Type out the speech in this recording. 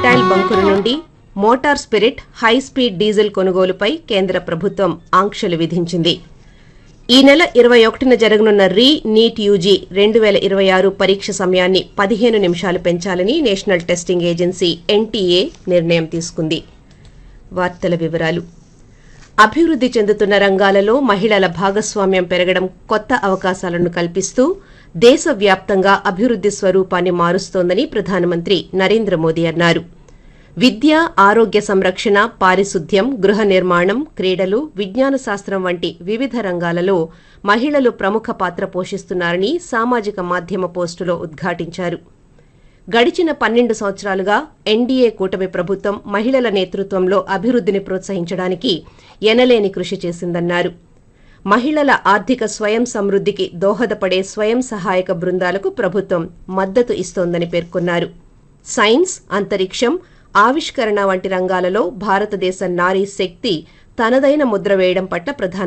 retail బంకుల నుండి motor spirit high speed diesel కొనుగోలుపై కేంద్ర ప్రభుత్వం ఆంక్షలు విధించింది ఈ నెల ఇరవై ఒకటిన జరగనున్న రీ నీట్ యూజీ రెండు వేల ఇరవై ఆరు పరీక్ష సమయాన్ని పదిహేను నిమిషాలు పెంచాలని నేషనల్ టెస్టింగ్ ఏజెన్సీ ఎన్టీఏ నిర్ణయం తీసుకుంది వార్తల వివరాలు అభివృద్ధి చెందుతున్న రంగాలలో మహిళల భాగస్వామ్యం పెరగడం కొత్త అవకాశాలను కల్పిస్తూ దేశవ్యాప్తంగా అభివృద్ధి స్వరూపాన్ని మారుస్తోందని ప్రధానమంత్రి నరేంద్ర మోదీ అన్నారు విద్య ఆరోగ్య సంరక్షణ పారిశుద్ధ్యం గృహ నిర్మాణం క్రీడలు విజ్ఞాన శాస్త్రం వంటి వివిధ రంగాలలో మహిళలు ప్రముఖ పాత్ర పోషిస్తున్నారని సామాజిక మాధ్యమ పోస్టులో ఉద్ఘాటించారు గడిచిన పన్నెండు సంవత్సరాలుగా ఎన్డీఏ కూటమి ప్రభుత్వం మహిళల నేతృత్వంలో అభివృద్ధిని ప్రోత్సహించడానికి ఎనలేని కృషి చేసిందన్నారు మహిళల ఆర్థిక స్వయం సమృద్ధికి దోహదపడే స్వయం సహాయక బృందాలకు ప్రభుత్వం మద్దతు ఇస్తోందని పేర్కొన్నారు సైన్స్ అంతరిక్షం ఆవిష్కరణ వంటి రంగాలలో భారతదేశ నారీ శక్తి తనదైన ముద్ర వేయడం పట్ల ప్రధాన